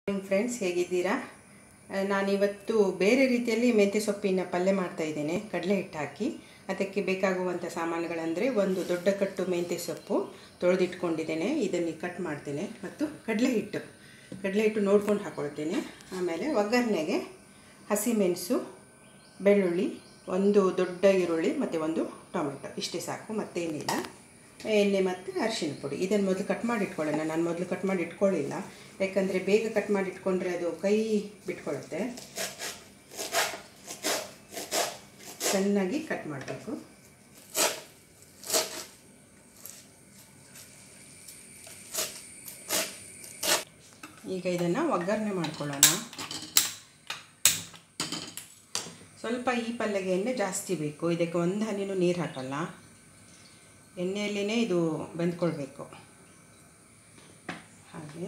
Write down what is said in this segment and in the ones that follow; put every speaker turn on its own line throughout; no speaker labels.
morning friends ಹೇಗಿದ್ದೀರಾ ಆ, ನಾನಿವತ್ತು ಬೇರೆ ರೀತಿಯಲ್ಲಿ ಮೆಂತ್ಯ ಸೊಪ್ಪಿನ ಪಲ್ಯ ಮಾಡ್ತಾ ಇದ್ದೇನೆ ಕಡಲೆ ಹಿಟ್ಟು ಹಾಕಿ ಅದಕ್ಕೆ ಬೇಕಾಗುವಂಥ ಸಾಮಾನುಗಳಂದರೆ ಒಂದು ದೊಡ್ಡ ಕಟ್ಟು ಮೆಂತ್ಯ ಸೊಪ್ಪು ತೊಳೆದಿಟ್ಕೊಂಡಿದ್ದೇನೆ ಇದನ್ನು ಕಟ್ ಮಾಡ್ತೇನೆ ಮತ್ತು ಕಡಲೆ ಹಿಟ್ಟು ಕಡಲೆ ಹಿಟ್ಟು ನೋಡ್ಕೊಂಡು ಹಾಕ್ಕೊಳ್ತೇನೆ ಆಮೇಲೆ ಒಗ್ಗರಣೆಗೆ ಹಸಿಮೆಣಸು ಬೆಳ್ಳುಳ್ಳಿ ಒಂದು ದೊಡ್ಡ ಈರುಳ್ಳಿ ಮತ್ತು ಒಂದು ಟೊಮೆಟೊ ಇಷ್ಟೇ ಸಾಕು ಮತ್ತೇನಿಲ್ಲ ಎಣ್ಣೆ ಮತ್ತು ಅರಿಶಿನ ಪುಡಿ ಇದನ್ನು ಮೊದಲು ಕಟ್ ಮಾಡಿ ಇಟ್ಕೊಳ್ಳೋಣ ನಾನು ಮೊದಲು ಕಟ್ ಮಾಡಿ ಇಟ್ಕೊಳ್ಳಿಲ್ಲ ಯಾಕಂದರೆ ಬೇಗ ಕಟ್ ಮಾಡಿ ಇಟ್ಕೊಂಡ್ರೆ ಅದು ಕೈ ಬಿಟ್ಕೊಳ್ಳುತ್ತೆ ಚೆನ್ನಾಗಿ ಕಟ್ ಮಾಡಬೇಕು ಈಗ ಇದನ್ನು ಒಗ್ಗರಣೆ ಮಾಡ್ಕೊಳ್ಳೋಣ ಸ್ವಲ್ಪ ಈ ಪಲ್ಯಗೆ ಎಣ್ಣೆ ಜಾಸ್ತಿ ಬೇಕು ಇದಕ್ಕೆ ಒಂದು ಹನಿನೂ ನೀರು ಹಾಕಲ್ಲ ಎಣ್ಣೆಯಲ್ಲಿನೇ ಇದು ಬೆಂದ್ಕೊಳ್ಬೇಕು ಹಾಗೆ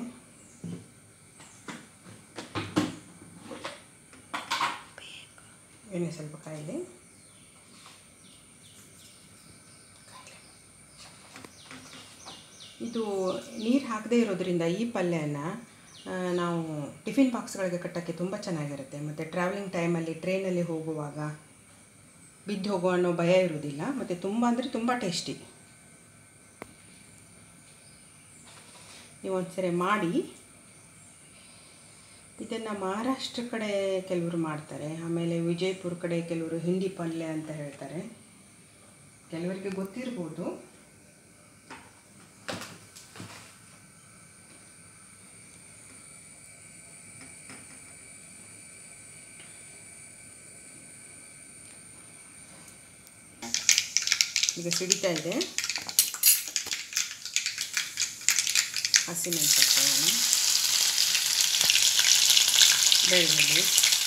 ಎಣ್ಣೆ ಸ್ವಲ್ಪ ಕಾಯಿಲೆ ಇದು ನೀರು ಹಾಕದೇ ಇರೋದ್ರಿಂದ ಈ ಪಲ್ಯನ ಆ, ನಾವು ಟಿಫಿನ್ ಬಾಕ್ಸ್ಗಳಿಗೆ ಕಟ್ಟೋಕ್ಕೆ ತುಂಬ ಚೆನ್ನಾಗಿರುತ್ತೆ ಮತ್ತು ಟ್ರಾವೆಲಿಂಗ್ ಟೈಮಲ್ಲಿ ಟ್ರೈನಲ್ಲಿ ಹೋಗುವಾಗ ಬಿದ್ದು ಹೋಗೋ ಅನ್ನೋ ಭಯ ಇರೋದಿಲ್ಲ ಮತ್ತು ತುಂಬ ಅಂದರೆ ತುಂಬ ಟೇಸ್ಟಿ ನೀವು ಒಂದ್ಸರಿ ಮಾಡಿ ಇದನ್ನು ಮಹಾರಾಷ್ಟ್ರ ಕಡೆ ಕೆಲವರು ಮಾಡ್ತಾರೆ ಆಮೇಲೆ ವಿಜಯಪುರ ಕಡೆ ಕೆಲವರು ಹಿಂಡಿ ಪಲ್ಯ ಅಂತ ಹೇಳ್ತಾರೆ ಕೆಲವರಿಗೆ ಗೊತ್ತಿರ್ಬೋದು ಈಗ ಸಿಡಿತಾ ಇದೆ ಹಸಿಮೆಣಸಿನಕಾಯಿ ಬೆಳ್ಳುಳ್ಳಿ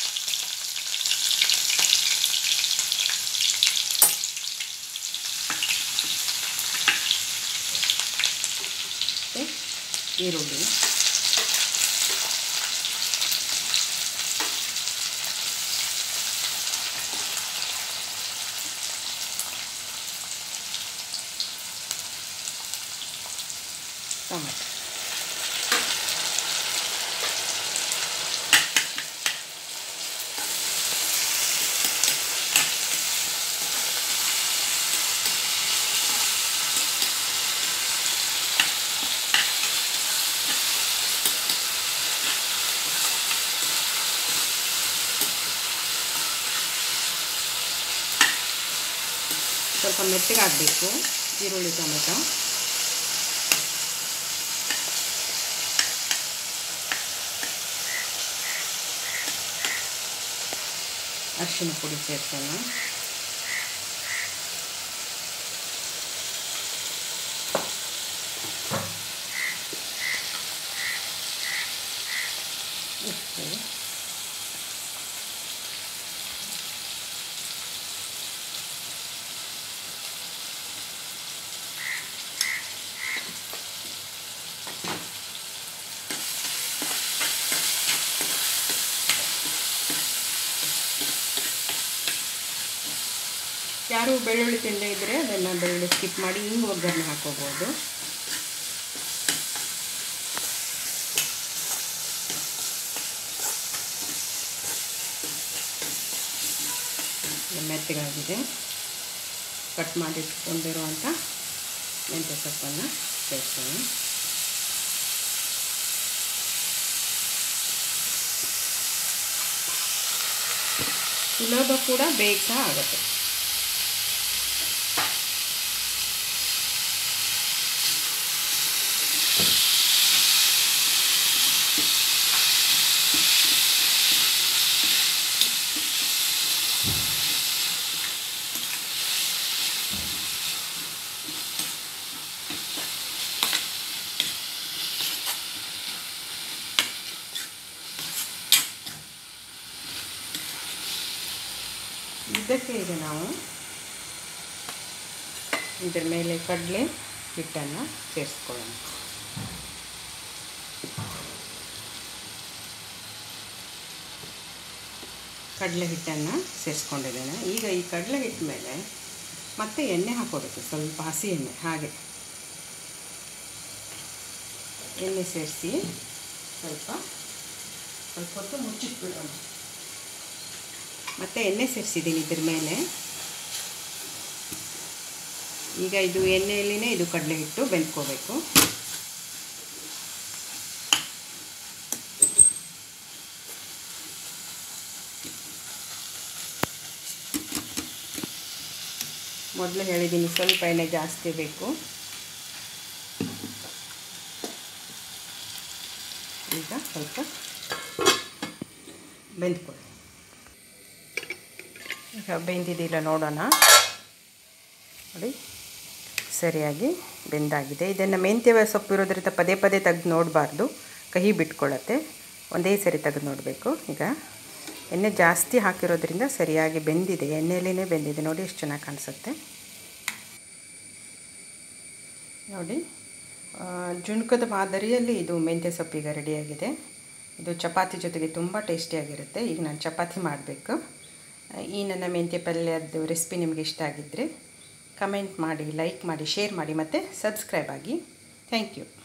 ಮತ್ತೆ ಈರುಳ್ಳಿ ಟೊಮೆಟೊ ಸ್ವಲ್ಪ ಮೆತ್ತಗಾಗಬೇಕು ಈರುಳ್ಳಿ ಟೊಮೆಟೊ ಅರಿಶಿನ ಪುಡಿ ಸೇರ್ಸೋಣ ಉಪ್ಪು ಯಾರು ಬೆಳ್ಳುಳ್ಳಿ ತಿಂದೇ ಇದ್ದರೆ ಅದನ್ನು ಬೆಳ್ಳುಳ್ಳಿ ಸ್ಕಿಪ್ ಮಾಡಿ ಹಿಂಗೆ ಒಗ್ಗರಣೆ ಹಾಕೋಬೋದು ಮೆತ್ತಗಾಗಿದೆ ಕಟ್ ಮಾಡಿ ಇಟ್ಕೊಂಡಿರುವಂಥ ಮೆಂತ್ಯ ಸೊಪ್ಪನ್ನು ಸೇರಿಸೋಣ ಸುಲಭ ಕೂಡ ಬೇಗ ಆಗುತ್ತೆ ಇದಕ್ಕೆ ಈಗ ನಾವು ಇದರ ಮೇಲೆ ಕಡಲೆ ಹಿಟ್ಟನ್ನು ಸೇರಿಸ್ಕೊಳ್ಳೋಣ ಕಡಲೆ ಹಿಟ್ಟನ್ನು ಸೇರಿಸ್ಕೊಂಡಿದ್ದೇನೆ ಈಗ ಈ ಕಡಲೆ ಹಿಟ್ಟು ಮೇಲೆ ಮತ್ತೆ ಎಣ್ಣೆ ಹಾಕೋಬೇಕು ಸ್ವಲ್ಪ ಹಸಿ ಎಣ್ಣೆ ಹಾಗೆ ಎಣ್ಣೆ ಸೇರಿಸಿ ಸ್ವಲ್ಪ ಸ್ವಲ್ಪ ಹೊತ್ತು ಮುಚ್ಚಿಟ್ಬಿಡೋಣ ಮತ್ತು ಎಣ್ಣೆ ಸೇರಿಸಿದ್ದೀನಿ ಇದ್ರ ಮೇಲೆ ಈಗ ಇದು ಎಣ್ಣೆಯಲ್ಲಿನೇ ಇದು ಕಡಲೆ ಹಿಟ್ಟು ಬೆಂದ್ಕೋಬೇಕು ಮೊದಲು ಹೇಳಿದ್ದೀನಿ ಸ್ವಲ್ಪ ಎಣ್ಣೆ ಜಾಸ್ತಿ ಬೇಕು ಈಗ ಸ್ವಲ್ಪ ಬೆಂದ್ಕೊಳ್ಳಿ ಈಗ ಬೆಂದಿದ್ದಿಲ್ಲ ನೋಡೋಣ ನೋಡಿ ಸರಿಯಾಗಿ ಬೆಂದಾಗಿದೆ ಇದನ್ನು ಮೆಂತ್ಯ ಸೊಪ್ಪು ಇರೋದ್ರಿಂದ ಪದೇ ಪದೇ ತೆಗೆದು ನೋಡಬಾರ್ದು ಕಹಿ ಬಿಟ್ಕೊಳ್ಳುತ್ತೆ ಒಂದೇ ಸರಿ ತೆಗೆದು ನೋಡಬೇಕು ಈಗ ಎಣ್ಣೆ ಜಾಸ್ತಿ ಹಾಕಿರೋದ್ರಿಂದ ಸರಿಯಾಗಿ ಬೆಂದಿದೆ ಎಣ್ಣೆಯಲ್ಲೇ ಬೆಂದಿದೆ ನೋಡಿ ಎಷ್ಟು ಚೆನ್ನಾಗಿ ಕಾಣಿಸುತ್ತೆ ನೋಡಿ ಜುಣ್ಕದ ಮಾದರಿಯಲ್ಲಿ ಇದು ಮೆಂತ್ಯ ಸೊಪ್ಪೀಗ ರೆಡಿಯಾಗಿದೆ ಇದು ಚಪಾತಿ ಜೊತೆಗೆ ತುಂಬ ಟೇಸ್ಟಿಯಾಗಿರುತ್ತೆ ಈಗ ನಾನು ಚಪಾತಿ ಮಾಡಬೇಕು ಈ ನನ್ನ ಮೆಂತ್ಯ ಪಲ್ಯದ್ದು ರೆಸಿಪಿ ನಿಮಗೆ ಇಷ್ಟ ಆಗಿದ್ದರೆ ಕಮೆಂಟ್ ಮಾಡಿ ಲೈಕ್ ಮಾಡಿ ಶೇರ್ ಮಾಡಿ ಮತ್ತು ಸಬ್ಸ್ಕ್ರೈಬ್ ಆಗಿ ಥ್ಯಾಂಕ್ ಯು